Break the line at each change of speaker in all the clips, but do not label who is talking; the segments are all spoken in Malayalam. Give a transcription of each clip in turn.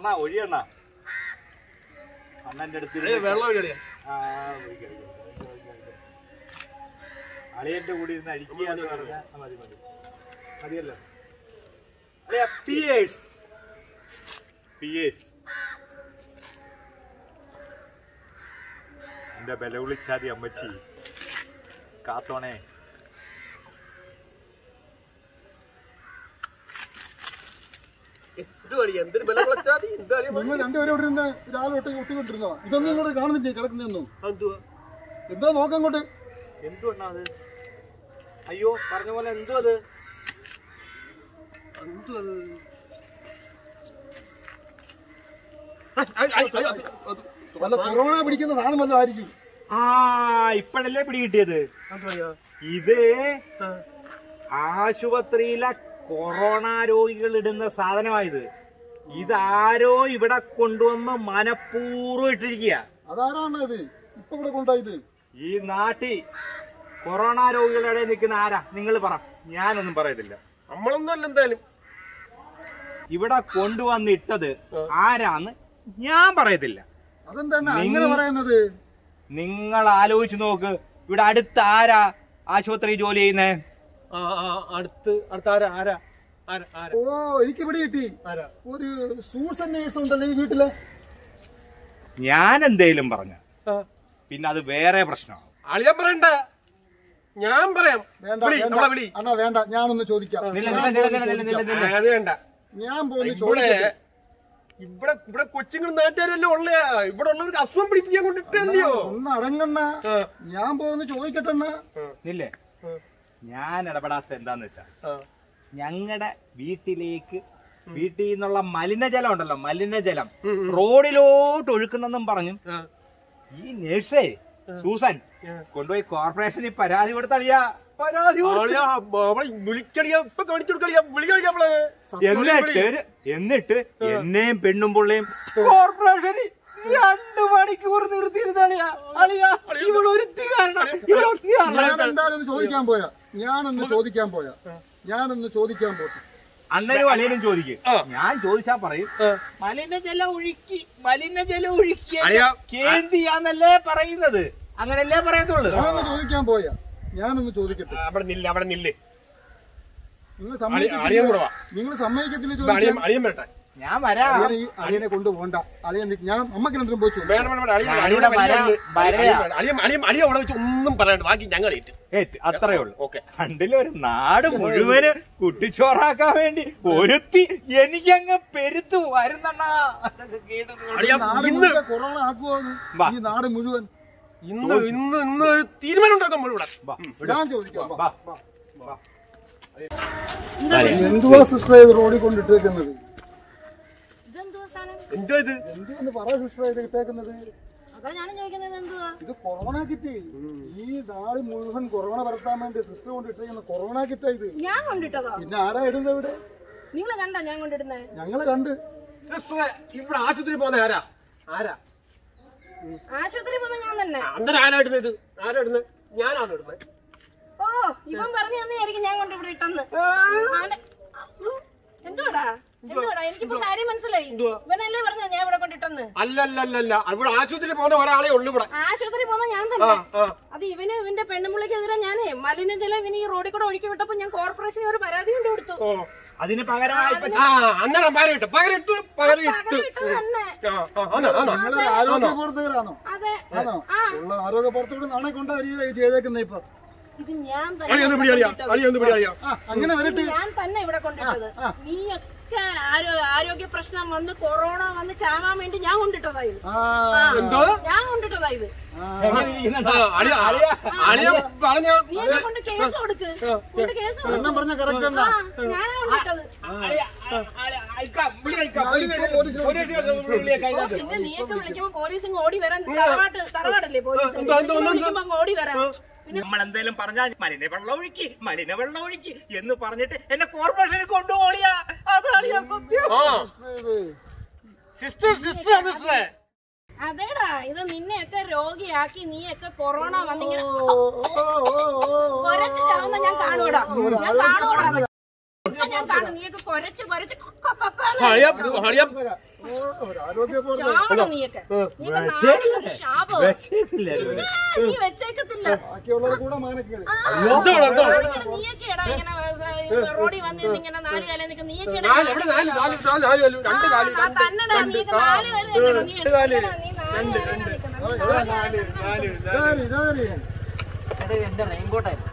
അണ്ണ ഒഴിയണ്ണ അണ്ണന്റെ അടുത്ത്
ഏയ്, വെള്ളം ഒഴിയടിയാ
ആ, ഒഴിക്കാം, ഒഴിക്കാം, ഒഴിക്കാം, ഒഴിക്കാം, ഒഴിക്കാം. അളിയന്റെ കൂടി ഇരുന്ന് അടിക്കുക എന്ന് പറഞ്ഞാൽ മതി മതി മതിയല്ലോ അളിയ പിയേഴ്സ് പിയേഴ്സ് എന്റെ ബല വിളിച്ചാതി അമ്മച്ചി കാത്തോണേ
എന്ത് വഴി എന്തൊരു ബലം വിളച്ചാതി എന്ത് വഴി
നിങ്ങൾ രണ്ടുപേരും ഇവിടെ ഇരുന്ന് രാവിലെ ഒട്ടി ഒട്ടിക്കൊണ്ടിരുന്നോ ഇതൊന്നും ഇങ്ങോട്ട് കാണുന്നില്ലേ കിടക്കുന്നൊന്നും
എന്തുവാ
എന്താ നോക്കാം അങ്ങോട്ട്
എന്തുകൊണ്ടാ അത് അയ്യോ പറഞ്ഞ പോലെ എന്തോ അത്
എന്തുവാ അത്? ഐ, ഐ, ഐ, അത്, അത്,
വല്ല കൊറോണ പിടിക്കുന്ന സാധനം വല്ലതും ആയിരിക്കും
ആ ഇപ്പഴല്ലേ പിടികിട്ടിയത്
എന്ത് വഴിയാ?
ഇത്
ആ.
ആശുപത്രിയിലെ കൊറോണ രോഗികൾ ഇടുന്ന സാധനമായത് ഇതാരോ ഇവിടെ കൊണ്ടുവന്ന് മനഃപൂർവ്വം ഇട്ടിരിക്കുക
അതാരാണ് ഇത് ഇപ്പൊ ഇവിടെ കൊണ്ടായത്
ഈ നാട്ടിൽ കൊറോണ രോഗികളുടെ ഇടയിൽ നിൽക്കുന്ന ആരാ നിങ്ങൾ പറ ഞാനൊന്നും പറയത്തില്ല
നമ്മളൊന്നും അല്ല എന്തായാലും
ഇവിടെ കൊണ്ടുവന്നിട്ടത് ആരാന്ന് ഞാൻ പറയത്തില്ല
അതെന്താണ്
നിങ്ങ-
അങ്ങനെ പറയുന്നത്
നിങ്ങൾ ആലോചിച്ച് നോക്ക് ഇവിടെ അടുത്ത് ആരാ ആശുപത്രി ജോലി ചെയ്യുന്നേ
ആ ആ അടുത്ത് അടുത്ത് ആരാ ആരാ ആരാ ആരാ
ഓ എനിക്ക് ഇവിടെ കിട്ടി
ആരാ
ഒരു സൂസൻ നേഴ്സ് ഉണ്ടല്ലോ ഈ വീട്ടില്
ഞാൻ എന്തേലും പറഞ്ഞ
ആ.
പിന്നെ അത് വേറെ പ്രശ്നമാണ്
അളിയാൻ പറയണ്ട ഞാൻ പറയാം
വേണ്ട
വിളി
വേണ്ട
നമ്മളെ വിളി
അണ്ണാ വേണ്ട ഞാനൊന്ന് ചോദിക്കാം
നില്ല,
ഞാൻ
നില്ല, നില്ല,
പോയി
നില്ല, നില്ല,
ചോദിക്കാം.
നില്ല.
അത് വേണ്ട
ഞാൻ പോയി
ഇവിടെ
ചോദിക്കട്ടെ
ഇവിടെ ഇവിടെ കൊച്ചുങ്ങളും നാട്ടുകാരല്ലേ ഉള്ള ഇവിടെ ഉള്ളവർക്ക് അസുഖം പിടിപ്പിക്കാൻ കൊണ്ടിട്ടല്ലയോ
ഒന്ന് അടങ്ങണ്ണ
ആ,
ഞാൻ പോന്ന് ചോദിക്കട്ടെ അണ്ണാ
ആ,
ഇല്ലേ
ആ,
ഞാൻ ഇടപെടാത്ത എന്താന്ന് വെച്ചാ
ആ.
ഞങ്ങളുടെ വീട്ടിലേക്ക് വീട്ടിൽ നിന്നുള്ള മലിനജലം ഉണ്ടല്ലോ മലിനജലം
ഉം, ഉം.
റോഡിലോട്ട് ഒഴുക്കുന്നെന്നും പറഞ്ഞു
ആ.
ഈ നേഴ്സേ സൂസൻ
ആ.
കൊണ്ടുപോയി കോർപ്പറേഷനിൽ പരാതി കൊടുത്തളിയാ പരാതി കൊടുത്ത്.
ആളിയാ, അവളെ വിളിക്കളിയാ ഇപ്പൊ കാണിച്ചു കൊടുക്കളിയാ വിളി കളിയാ അവളെ
എന്നിട്ട് എന്നിട്ട് എന്നെയും പെണ്ണും പുള്ളിയും കോർപ്പറേഷനിൽ രണ്ടു മണിക്കൂർ നിർത്തിയിരുന്നളിയാ അളിയാ ഇവൾ ഒരുത്തി കാരണം ഇവൾ ഒരുത്തി കാരണം
ഞാൻ എന്തായാലും ഒന്ന് ചോദിക്കാൻ പോയാ ഞാനൊന്ന് ചോദിക്കാൻ പോയാ ഞാനൊന്ന് ചോദിക്കാൻ പോട്ടെ
അണ്ണനും അളിയനും ചോദിക്കും
ആ.
ഞാൻ ചോദിച്ചാ പറയും
ആ.
മലിനജലം ഒഴുക്കി മലിനജലം ഒഴുക്കി
അളിയാ,
കേന്തിയാന്നല്ലേ പറയുന്നത് അങ്ങനല്ലേ പറയത്തുള്ളൂ
ഞാനൊന്ന് ചോദിക്കാൻ പോയാ ഞാനൊന്ന് ചോദിക്കട്ടെ
അവിടെ നില്ല അവിടെ നില്ല്
നിങ്ങൾ
അളിയൻ
സമ്മതിക്കത്തില്ല
കൂടെ വാ
നിങ്ങൾ സമ്മതിക്കത്തില്ല
ഇപ്പൊ അളിയൻ
ചോദിക്കാൻ
അളിയൻ വരട്ടെ
ഞാൻ വരാം
അളിയനെ ഈ അളിയനെ കൊണ്ടുപോകണ്ട അളിയൻ നിക്ക്. ഞാൻ അമ്മക്ക് രണ്ടും പോയി ചോദിക്കാം.
വേണം വേണം വേണം. അളിയൻ
ഞാനിവിടെ
അളിയനെ
വരാം,
വലിയ-
വരാം.
അളിയൻ അളിയൻ അളിയൻ അളിയൻ അവിടെ വെച്ച് ഒന്നും പറയണ്ട ബാക്കി ഞങ്ങൾ ഏറ്റു
ഏറ്റ് അത്രേ ഉള്ളൂ
ഓക്കെ
കണ്ടില്ലൊരു നാട് മുഴുവന് കുട്ടിച്ചോറാക്കാൻ വേണ്ടി ഒരുത്തി എനിക്കങ്ങ് പെരുത്തു വരുന്നണ്ണാ അതൊക്കെ കേട്ടിട്ടുണ്ട്.
അളിയാ,
നാട്
ഇന്ന്
മുഴുവൻ കൊറോണ ആക്കുമോ എന്ന്?
വാ.
ഈ നാട് മുഴുവൻ
ഇന്ന് ഇന്ന് ഇന്ന് ഒരു തീരുമാനം ഉണ്ടാക്കാൻ നമ്മൾ ഇവിടെ
വാ,
ഞാൻ ചോദിക്കാം വാ,
വാ.
വാ.
അതെ.
എന്തുവാ സിസ്റ്റർ ഇത് റോഡിൽ കൊണ്ടിട്ടേക്കുന്നത്
ഇതെന്തുവാ സാധനം
എന്തോ ഇത്
എന്തുവെന്ന് പറ സിസ്റ്റർ ഇത് ഇട്ടേക്കുന്നത്
അതാ ഞാനും ചോദിക്കുന്നത് എന്തുവാ
ഇത് കൊറോണ കിറ്റ് ഈ നാട് മുഴുവൻ കൊറോണ പരത്താൻ വേണ്ടി സിസ്റ്റർ കൊണ്ടിട്ടേക്കുന്ന കൊറോണ കിറ്റാ ഇത്
ഞാൻ കൊണ്ടിട്ടതോ
പിന്നെ ആരാ ഇടുന്നത് ഇവിടെ
നിങ്ങൾ കണ്ട ഞാൻ കൊണ്ടിടുന്നേ
ഞങ്ങള് കണ്ട്
സിസ്റ്ററെ ഇവിടെ ആശുപത്രി പോകുന്ന ആരാ ആരാ
ആശുപത്രി പോകുന്ന ഞാൻ തന്നെ
ആ, അന്നേരം ആരാ ഇടുന്നത് ഇത് ആരാ ഇടുന്നത് ഞാനാണ് ഇടുന്നത്
ഓ ഇവൻ പറഞ്ഞു തന്നെയായിരിക്കും ഞാൻ കൊണ്ട് ഇവിടെ ഇട്ടെന്ന് അവന്റെ എന്തുവാടാ എന്തുവാടാ എനിക്കിപ്പോ കാര്യം മനസ്സിലായി
എന്തുവാ?
ഇവനല്ലേ പറഞ്ഞ ഞാൻ ഇവിടെ കൊണ്ടിട്ടെന്ന്
അല്ലല്ലല്ല ഇവിടെ ആശുപത്രി പോകുന്ന ഒരാളെ ഉള്ളു ഇവിടെ
ആശുപത്രി പോകുന്ന ഞാൻ
ആ
തന്നെ
ആ
അത് ഇവന് ഇവന്റെ പെണ്ണുമ്പിളിക്കെതിരെ ഞാനേ മലിനജലം ഇവന് ഈ റോഡിൽ കൂടെ ഒഴുക്കി വിട്ടപ്പോ ഞാൻ കോർപ്പറേഷന് ഒരു പരാതി കൊണ്ട് കൊടുത്തു
ഓ
അതിന് പകരമായി ഇപ്പൊ
ആ അന്നേരം പകരം ഇട്ടു പകരം ഇട്ടു പകരം ഇട്ടു
പകരം ഇട്ടത് തന്നെ
ആ ആ ആണോ ആണോ
നിങ്ങള് ആരോഗ്യ പ്രവർത്തകരാണോ
അതെ
ആണോ ഉള്ള ആരോഗ്യ പ്രവർത്തകർ നാളെ കൊണ്ടായിരിക്കും ചെയ്തേക്കുന്നത് ഇപ്പൊ
ഇത് ഞാൻ
അളി ഒന്ന്
തന്നെ
പിടി അളിയാ
കൊണ്ടിട്ടത്.
അളി ഒന്ന് പിടി അളിയാ
ആ അങ്ങനെ വരട്ടെ
ഞാൻ തന്നെ ഇവിടെ കൊണ്ടിട്ടത്
ആ.
നീയൊക്കെ ആരോ- ആരോഗ്യ പ്രശ്നം വന്ന് കൊറോണ വന്ന് ചാവാൻ വേണ്ടി ഞാൻ കൊണ്ടിട്ടതാ ഇത്
ആ
എന്തോ
ഞാൻ കൊണ്ടിട്ടതാ ഇത്
ആ.
എങ്ങനെ ഇരിക്കുന്നുണ്ട്?
ആ, അളിയ അളിയ പറഞ്ഞ
നീ എന്നെ കൊണ്ട് കേസ് കൊടുക്ക് കൊണ്ട് കേസ് കൊടുക്ക്
എണ്ണം പറഞ്ഞ കറക്റ്റ്
ആ,
അല്ല
ഞാനാ കൊണ്ടിട്ടത്
അളിയ, അളിയ, അയക്കാം, വിളി അയക്കാം.
ഞാൻ ഇപ്പൊ പോലീസിനെ
പോലീസിനെ വിളിയേക്കാം
ഓ,
ഇതിനകത്ത്.
പിന്നെ നീയൊക്കെ വിളിക്കുമ്പോ പോലീസ് ഇങ്ങ് ഓടി വരാൻ തറവാട്ട് തറവാടല്ലേ പോലീസ്
എന്തോ, എന്തോ, എന്തോ.
വിളിക്കുമ്പോ അങ്ങ് ഓടി വരാൻ
നമ്മൾ എന്തെങ്കിലും പറഞ്ഞാൽ മലിന വെള്ളം ഒഴുക്കി മലിന വെള്ളം ഒഴുക്കി എന്ന് പറഞ്ഞിട്ട് എന്നെ കോർപ്പറേഷനിൽ കൊണ്ടുപോളിയാ അതാളിയാ സത്യം
ആ
ഇത്
സിസ്റ്റർ സിസ്റ്റർ സിസ്റ്ററെ
അതേടാ ഇത് നിന്നെയൊക്കെ രോഗിയാക്കി നീയൊക്കെ കൊറോണ വന്നിങ്ങനെ
ഓ, ഓ, ഓ, ഓ, ഓ.
ഒരൊറ്റ ചാവുന്ന ഞാൻ കാണൂടാ ഞാൻ കാണൂടാ ഇതൊക്കെ ഞാൻ ഞാൻ കാണും നീയൊക്കെ കൊരച്ച് കൊരച്ച് കൊക്ക കൊക്കാന്ന്
ഹളിയ ഹളിയ
ഓ, ഒരു ആരോഗ്യ
ചാവണം നീയൊക്കെ നീയൊക്കെ നാടിനൊരു ശാപം
വെച്ചേക്കില്ല
പിന്നെ നീ വെച്ചേക്കത്തില്ല
ബാക്കിയുള്ളവർ കൂടെ മാനക്കേട്
ആ,
എന്താണ് എന്താണ്
ആരെങ്കിലും നീയൊക്കെയാടാ ഇങ്ങനെ ഏ, റോഡിൽ വന്ന് നിന്ന് ഇങ്ങനെ നാല് കാലം നിൽക്കുന്ന നീയൊക്കെയാടാ
നാല് എവിടെ നാല് നാല് നാല് നാല് കാലും രണ്ട് കാല്
ആ, തന്നെടാ, നീയൊക്കെ നാല് കാലം നിൽക്കണം. നീ എടുക്കണം, നീ നാല് കാലം നിൽക്കണം. നീ നാല് കാലം നിൽക്കണം.
ഇതാര് ഇതാര്
എന്റെ റെയിൻകോട്ടായിരുന്നു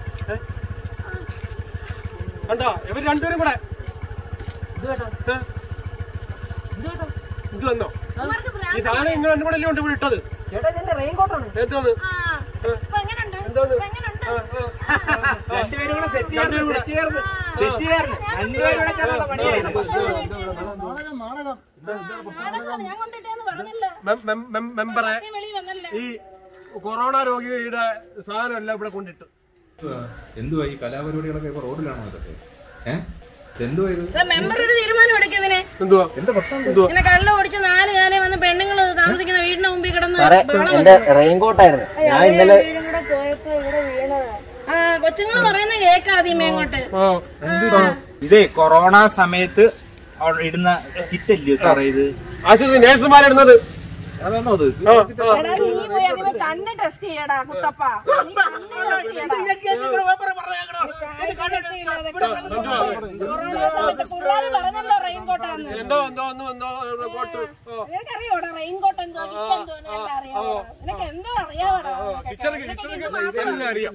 കണ്ടോ ഇവർ രണ്ടുപേരും കൂടെ
ഇത് കേട്ടോ
ഏ?
ഇത് കേട്ടോ
ഇത് വന്നോ
ഇവർക്ക്
ഈ
ഭ്രാന്ത്.
സാധനം ഇങ്ങനെ രണ്ടും കൂടെ അല്ലേ കൊണ്ട് ഇവിടെ ഇട്ടത്
ചേട്ടാ ഇതെന്റെ റെയിൻകോട്ടാണ്
എന്തോന്ന്
ആ, ഇപ്പൊ എങ്ങനുണ്ട്?
എന്തോന്ന്?
ഇപ്പൊ എങ്ങനുണ്ട്?
രണ്ടുപേരും കൂടെ സെറ്റ്
രണ്ടുപേരും കൂടെ.
ചെയ്യാറുണ്ട് സെറ്റ് ചെയ്യാറുണ്ട് രണ്ടുപേരും കൂടെ ചേർന്നുള്ള പണിയായിരുന്നു
നാടകം നാടകം
നാടകമാണ്. ഞാൻ കൊണ്ടിട്ടേന്ന് പറഞ്ഞില്ല
മെം- മെം- മെം- മെമ്പറെ
നീ വെളിയിൽ വന്നല്ലേ
ഈ കൊറോണ രോഗിയുടെ സാധനം എല്ലാം ഇവിടെ കൊണ്ടിട്ട്
എന്തുവാ ഈ കലാപരിപാടികളൊക്കെ ഇപ്പൊ റോഡിലാണോ ഇതൊക്കെ ഏഹ് എന്തുവാ ഇത്
ദാ മെമ്പർ ഒരു തീരുമാനം എടുക്കുന്നതിനെ
എന്തുവാ
ഇങ്ങനെ കള്ള് ഓടിച്ച് നാല് കാലം വന്ന് പെണ്ണുങ്ങൾ താമസിക്കുന്ന വീടിന്റെ മുമ്പിൽ കിടന്ന് ബഹളം
എന്റെ റെയിൻകോട്ടായിരുന്നു ഞാൻ ഇന്നലെ
വീടും കൂടെ പോയപ്പോ ഇവിടെ വീണതാ. ആ കൊച്ചുങ്ങൾ പറയുന്ന കേക്കാദ്യമേ അങ്ങോട്ട്
ഇതേ കൊറോണ സമയത്ത് അവിടെ ഇടുന്ന കിറ്റല്ലയോ സാറേ ഇത്
ആശുപത്രി നേഴ്സുമാരിടുന്നത്
അതാണോ അത്
ആ, ആ.
എടാ നീ പോയി ആദ്യമേ കണ്ണ് ടെസ്റ്റ് ചെയ്യടാ കുട്ടപ്പ നീ കണ്ണ് ടെസ്റ്റ് ചെയ്യടാ കൊറോണ സമയത്ത് പിള്ളേര് പറഞ്ഞല്ലോ റെയിൻകോട്ടാന്ന്
എന്തോ എന്തോ എന്തോ എന്തോ ഇവിടെ കോട്ട് ഓ.
നിനക്കറിയോടാ റെയിൻകോട്ട് എന്തോ കിറ്റ് എന്തോ നിനക്ക് അറിയാമോ നിനക്ക് എന്തോ അറിയാമോടാ
കിച്ചണിക്ക് കിച്ചണിക്ക് ഇതെല്ലാം അറിയാം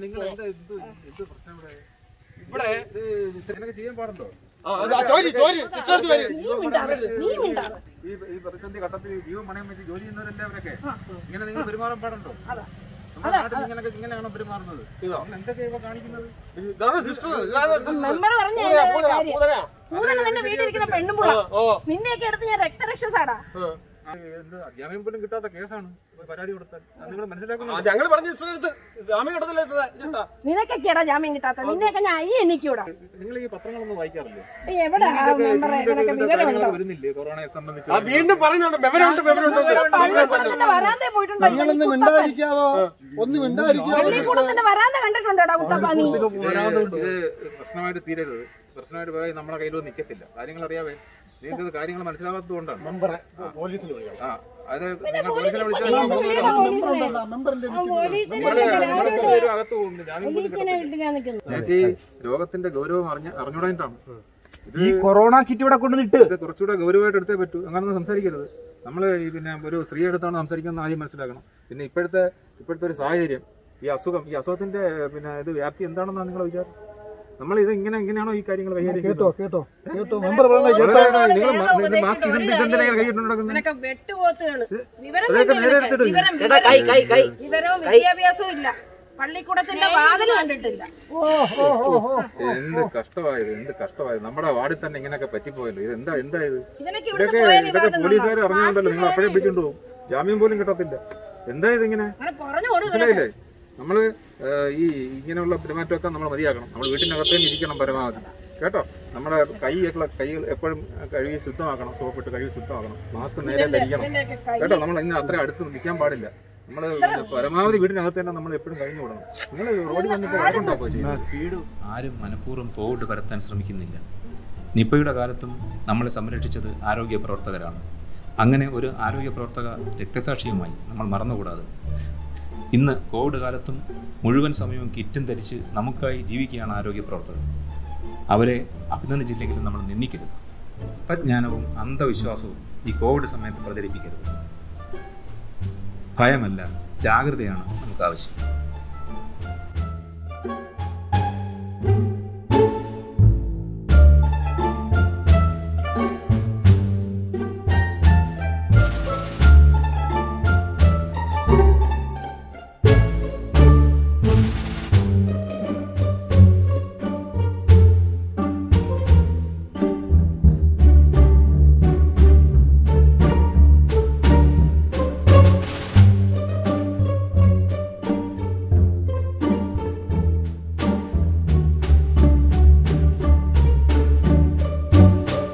ഇവിടെ
ചെയ്യാൻ പാടുണ്ടോ
ആ, അത് ആ ചോരി ചോരി സിസ്റ്റർ വരും
നീ മിണ്ടാറ് നീ മിണ്ടാറ്
ഈ ഈ പ്രതിസന്ധി ഘട്ടത്തിൽ ജീവൻ പണയം വെച്ച് ജോലി ചെയ്യുന്നവരെല്ലാവരൊക്കെ ഇങ്ങനെ നിങ്ങൾ പെരുമാറാൻ പാടുണ്ടോ നമ്മുടെ നാട്ടിൽ ഇങ്ങനെയൊക്കെ ഇങ്ങനെയാണോ പെരുമാറുന്നത്
ഇതോ?
നിങ്ങൾ എന്തൊക്കെയാ ഇപ്പൊ കാണിക്കുന്നത്
ഇതാണ് സിസ്റ്റർ ഇതാണ് സിസ്റ്റർ
മെമ്പർ പറഞ്ഞ
പൂതന, പൂതന, പൂതന.
പൂതന നിന്റെ വീട്ടിലിരിക്കുന്ന പെണ്ണുമ്പുള്ള
ഓ
നിന്നെയൊക്കെ എടുത്ത് ഞാൻ രക്തരക്ഷസാടാ
ആ, എന്ത് ജാമ്യം പോലും കിട്ടാത്ത കേസാണ് ഒരു പരാതി കൊടുത്താൽ അത് നിങ്ങൾ
ആ,
മനസ്സിലാക്കുന്നു
ഞങ്ങള് പറഞ്ഞ സിസ്റ്റർ അടുത്ത് ജാമ്യം കിടത്തില്ല സിസ്റ്ററെ ചേട്ടാ
നിനക്കൊക്കെയാടാ ജാമ്യം കിട്ടാത്ത നിന്നെയൊക്കെ ഞാൻ അയ്യ എണ്ണിക്കൂടാ
നിങ്ങൾ ഈ പത്രങ്ങളൊന്നും വായിക്കാറില്ലേ
എവിടെ മെമ്പറെ നിനക്ക് വിവരമുണ്ടോ
കാര്യങ്ങൾ വരുന്നില്ലേ കൊറോണയെ സംബന്ധിച്ച്
ആ വീണ്ടും പറയുന്നുണ്ട് മെവരുണ്ട് മെവരുണ്ട്
പള്ളിക്കൂടത്തിന്റെ വരാന്തെ പോയിട്ടുണ്ടോ
നിങ്ങളൊന്ന് മിണ്ടാതിരിക്കാവോ ഒന്ന് മിണ്ടാതിരിക്കാവോ
പള്ളിക്കൂടത്തിന്റെ വരാന്ത കണ്ടിട്ടുണ്ടോടാ കുട്ടപ്പ നീ
ഇത് പ്രശ്നമായിട്ട് തീരരുത് പ്രശ്നമായിട്ട് പോയാൽ നമ്മളെ കയ്യിലൊന്നും നിൽക്കത്തില്ല കാര്യങ്ങൾ അറിയാവേ നിങ്ങൾക്ക് കാര്യങ്ങൾ മനസ്സിലാകാത്തത് കൊണ്ടാണ്
മെമ്പറെ പോലീസിൽ വിളിക്കണം
ആ അത് നിങ്ങൾ പോലീസിനെ വിളിച്ചാൽ
മെമ്പറിന്റെ
പേരും അകത്ത് പോകുന്നുണ്ട് ജാമ്യം പോലും കിട്ടത്തില്ല.
വീട്ടിലാണ് നിൽക്കുന്നത്
നിങ്ങൾക്ക് ഈ രോഗത്തിന്റെ ഗൗരവം അറിഞ്ഞ അറിഞ്ഞുകൂടായിട്ടാണ് ഇത്
ഈ കൊറോണ കിറ്റ് ഇവിടെ കൊണ്ടുവന്നിട്ട്
ഇത് കുറച്ചുകൂടെ ഗൗരവമായിട്ട് എടുത്തേ പറ്റൂ അങ്ങനൊന്നും സംസാരിക്കരുത് നമ്മൾ ഈ പിന്നെ ഒരു സ്ത്രീ അടുത്താണ് സംസാരിക്കുന്നത് ആദ്യം മനസ്സിലാക്കണം പിന്നെ ഇപ്പോഴത്തെ ഇപ്പോഴത്തെ ഒരു സാഹചര്യം ഈ അസുഖം ഈ അസുഖത്തിന്റെ പിന്നെ ഇത് വ്യാപ്തി എന്താണെന്നാണ് നിങ്ങളുടെ വിചാരം നമ്മൾ ഇത് ഇങ്ങനെ എങ്ങനെയാണോ ഈ കാര്യങ്ങൾ കൈകാര്യം
കേട്ടോ കേട്ടോ കേട്ടോ മെമ്പർ പറയുന്നത് കേട്ടോ
ചെയ്യുന്നത്? നിങ്ങൾ നിങ്ങൾ മാസ്ക് ഇതെന്തിനാ കൈയിട്ട് നടക്കുന്നത്
നിനക്ക് വെട്ടുപോത്തുകള് വിവരം
അതൊക്കെ
വേണ്ടേ
നേരെ
നിനക്ക്?
എടുത്തിട്ട്
വിവരം
ചേട്ടാ കൈ കൈ കൈ
വിവരവും വിദ്യാഭ്യാസവും ഇല്ല പള്ളിക്കൂടത്തിന്റെ വാതിൽ കണ്ടിട്ടില്ല
ഓ ഓ ഓ ഓ
എന്ത് കഷ്ടമായത് എന്ത് കഷ്ടമായത് നമ്മുടെ വാർഡിൽ തന്നെ ഇങ്ങനെയൊക്കെ പറ്റിപ്പോയല്ലോ ഇത് എന്താ എന്താ ഇത്
ഇവനൊക്കെ ഇവിടുന്ന്
ഇതൊക്കെ
പോയ
ഇതൊക്കെ
വിവാദം
പോലീസുകാർ അറിഞ്ഞുകൊണ്ടല്ലോ നിങ്ങൾ അപ്പോഴേ പിടിച്ചോണ്ട് പോകും ജാമ്യം പോലും കിട്ടത്തില്ല എന്താ ഇതിങ്ങനെ
അങ്ങനെ പറഞ്ഞു കൊടുക്കും
മനസ്സിലായില്ലേ നമ്മള് ഏഹ്, ഈ ഇങ്ങനെയുള്ള പെരുമാറ്റമൊക്കെ നമ്മൾ മതിയാക്കണം നമ്മൾ വീട്ടിനകത്ത് തന്നെ ഇരിക്കണം പരമാവധി കേട്ടോ നമ്മുടെ കൈയൊക്കെ കൈകൾ എപ്പോഴും കഴുകി ശുദ്ധമാക്കണം സോപ്പിട്ട് കഴുകി ശുദ്ധമാക്കണം മാസ്ക് നേരെ ധരിക്കണം
ഇതിന്റെയൊക്കെ കൈ
കേട്ടോ നമ്മൾ ഇന്ന് അത്ര അടുത്ത് നിൽക്കാൻ പാടില്ല നമ്മൾ പരമാവധി വീടിനകത്ത് തന്നെ നമ്മൾ എപ്പോഴും കഴിഞ്ഞു വിടണം നിങ്ങൾ റോഡിൽ വന്നിപ്പോൾ വഴക്കുണ്ടാക്കുക ചെയ്യുന്നത്
ആരും മനഃപൂർവ്വം കോവിഡ് പരത്താൻ ശ്രമിക്കുന്നില്ല നിപ്പയുടെ കാലത്തും നമ്മളെ സംരക്ഷിച്ചത് ആരോഗ്യ പ്രവർത്തകരാണ് അങ്ങനെ ഒരു ആരോഗ്യ പ്രവർത്തക രക്തസാക്ഷിയുമായി നമ്മൾ മറന്നുകൂടാതെ ഇന്ന് കോവിഡ് കാലത്തും മുഴുവൻ സമയവും കിറ്റും ധരിച്ച് നമുക്കായി ജീവിക്കുകയാണ് ആരോഗ്യ പ്രവർത്തകർ അവരെ അഭിനന്ദിച്ചില്ലെങ്കിലും നമ്മൾ നിന്ദിക്കരുത് അജ്ഞാനവും അന്ധവിശ്വാസവും ഈ കോവിഡ് സമയത്ത് പ്രചരിപ്പിക്കരുത് ഭയമല്ല ജാഗ്രതയാണ് നമുക്ക് ആവശ്യം